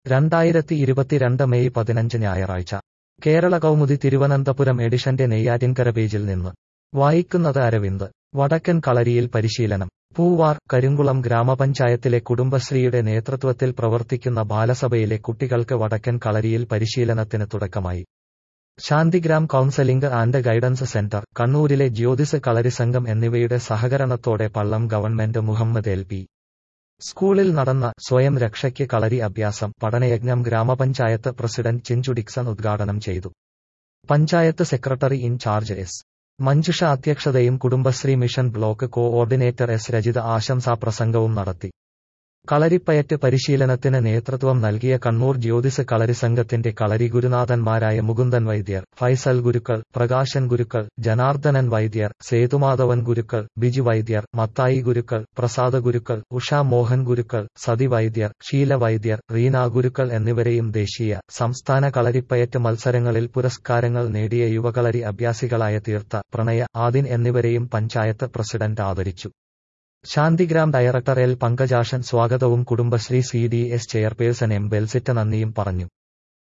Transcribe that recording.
രണ്ടായിരത്തി ഇരുപത്തിരണ്ട് മെയ് പതിനഞ്ച് ഞായറാഴ്ച കേരള കൗമുദി തിരുവനന്തപുരം എഡിഷന്റെ നെയ്യാറ്റിൻകര പേജിൽ നിന്ന് വായിക്കുന്നത് അരവിന്ദ് വടക്കൻ കളരിയിൽ പരിശീലനം പൂവാർ കരിങ്കുളം ഗ്രാമപഞ്ചായത്തിലെ കുടുംബശ്രീയുടെ നേതൃത്വത്തിൽ പ്രവർത്തിക്കുന്ന ബാലസഭയിലെ കുട്ടികൾക്ക് വടക്കൻ കളരിയിൽ പരിശീലനത്തിന് തുടക്കമായി Santhigram counselling and guidance centre കണ്ണൂരിലെ ജ്യോതിസ് കളരി സംഘം എന്നിവയുടെ സഹകരണത്തോടെ Pallam government Muhammad L P സ്കൂളിൽ നടന്ന സ്വയം രക്ഷയ്ക്ക് കളരി അഭ്യാസം പഠനയജ്ഞം ഗ്രാമപഞ്ചായത്ത് പ്രസിഡന്റ് ചിഞ്ചു ഡിക്സൺ ഉദ്ഘാടനം ചെയ്തു panchayat secretary in charge S Manjusha അധ്യക്ഷതയും Kudumbashree mission block coordinator S Rajitha ആശംസാപ്രസംഗവും നടത്തി കളരിപ്പയറ്റ് പരിശീലനത്തിന് നേതൃത്വം നൽകിയ കണ്ണൂർ ജ്യോതിസ് കളരി സംഘത്തിന്റെ കളരി ഗുരുനാഥന്മാരായ മുകുന്ദൻ വൈദ്യർ ഫൈസൽ ഗുരുക്കൾ പ്രകാശൻ ഗുരുക്കൾ ജനാർദ്ദനൻ വൈദ്യർ സേതുമാധവൻ ഗുരുക്കൾ ബിജു വൈദ്യർ മത്തായി ഗുരുക്കൾ പ്രസാദ ഗുരുക്കൾ ഉഷ മോഹൻ ഗുരുക്കൾ സതി വൈദ്യർ ഷീല വൈദ്യർ റീന ഗുരുക്കൾ എന്നിവരെയും ദേശീയ സംസ്ഥാന കളരിപ്പയറ്റ് മത്സരങ്ങളിൽ പുരസ്കാരങ്ങൾ നേടിയ യുവകളരി അഭ്യാസികളായ തീർത്ത പ്രണയ ആദിൻ എന്നിവരെയും പഞ്ചായത്ത് പ്രസിഡന്റ് ആദരിച്ചു ശാന്തിഗ്രാം ഡയറക്ടർ എൽ പങ്കജാഷൻ സ്വാഗതവും Kudumbashree C D S chairperson M Belsita നന്ദിയും പറഞ്ഞു